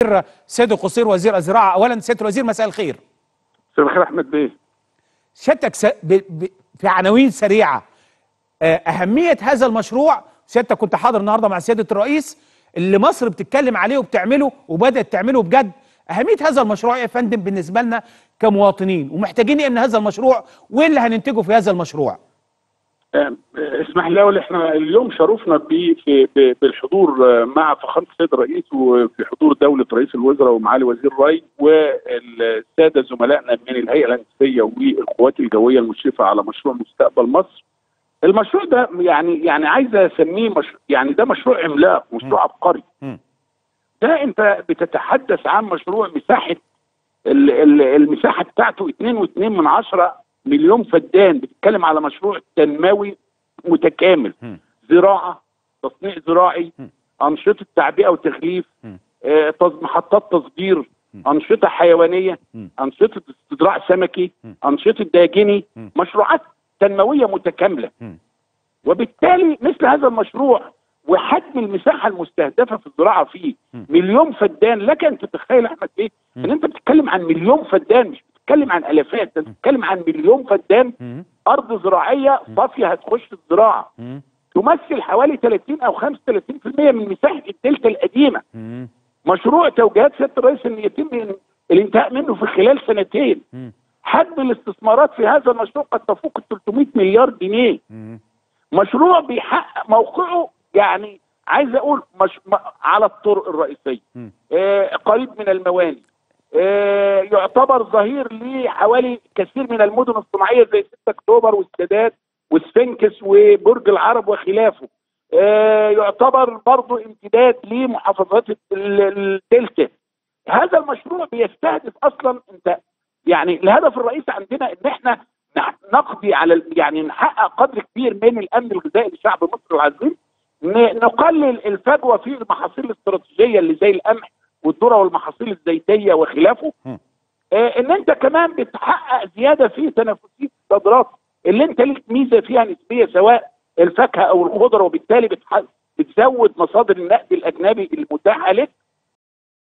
سيد القصير وزير الزراعه اولا سياده الوزير مساء الخير مساء الخير احمد بيه سيادتك س... ب... ب... في عناوين سريعه آه، اهميه هذا المشروع سيادتك كنت حاضر النهارده مع سياده الرئيس اللي مصر بتتكلم عليه وبتعمله وبدات تعمله بجد اهميه هذا المشروع إيه يا فندم بالنسبه لنا كمواطنين ومحتاجين ايه من هذا المشروع وايه اللي هننتجه في هذا المشروع آه، اسمح لي اقول احنا اليوم شرفنا ب- في ب- بالحضور آه، مع فخامه السيد الرئيس وفي حضور دوله رئيس الوزراء ومعالي وزير الري والساده زملائنا من الهيئه الهندسيه والقوات الجويه المشرفه على مشروع مستقبل مصر. المشروع ده يعني يعني عايز اسميه مش يعني ده مشروع عملاق مشروع عبقري. مم. ده انت بتتحدث عن مشروع مساحه ال- ال- المساحه بتاعته 2.2 من عشرة مليون فدان بتتكلم على مشروع تنموي متكامل مم. زراعه تصنيع زراعي مم. انشطه تعبئه وتغليف مم. آه، تص- محطات تصدير انشطه حيوانيه مم. انشطه استزراع سمكي مم. انشطه داجني مم. مشروعات تنمويه متكامله مم. وبالتالي مثل هذا المشروع وحجم المساحه المستهدفه في الزراعه فيه مم. مليون فدان لك ان تتخيل احمد بيه ان انت بتتكلم عن مليون فدان مش بتتكلم عن الافات انت بتتكلم عن مليون فدان مم. ارض زراعيه صافيه هتخش في الزراعه مم. تمثل حوالي 30 او 35% من مساحه الدلتا القديمه مم. مشروع توجيهات سياده الرئيس ان يتم الانتهاء منه في خلال سنتين مم. حجم الاستثمارات في هذا المشروع قد تفوق ال 300 مليار جنيه مم. مشروع بيحقق موقعه يعني عايز اقول مش م- على الطرق الرئيسيه مم. آه قريب من المواني آه يعتبر ظهير لحوالي كثير من المدن الصناعيه زي 6 اكتوبر والسادات والسفنكس وبرج العرب وخلافه آه يعتبر برضه امتداد لمحافظات ال- ال- الدلتا هذا المشروع بيستهدف اصلا انت يعني الهدف الرئيسي عندنا ان احنا نح- نقضي على ال- يعني نحقق قدر كبير من الامن الغذائي لشعب مصر العظيم ن- نقلل الفجوه في المحاصيل الاستراتيجيه اللي زي القمح والذره والمحاصيل الزيتيه وخلافه مم. آه ان انت كمان بتحقق زياده في تنافسيه الصادرات اللي انت ليك ميزه فيها نسبيه سواء الفاكهه او الخضره وبالتالي بتح- بتزود مصادر النقد الاجنبي المتاحه لك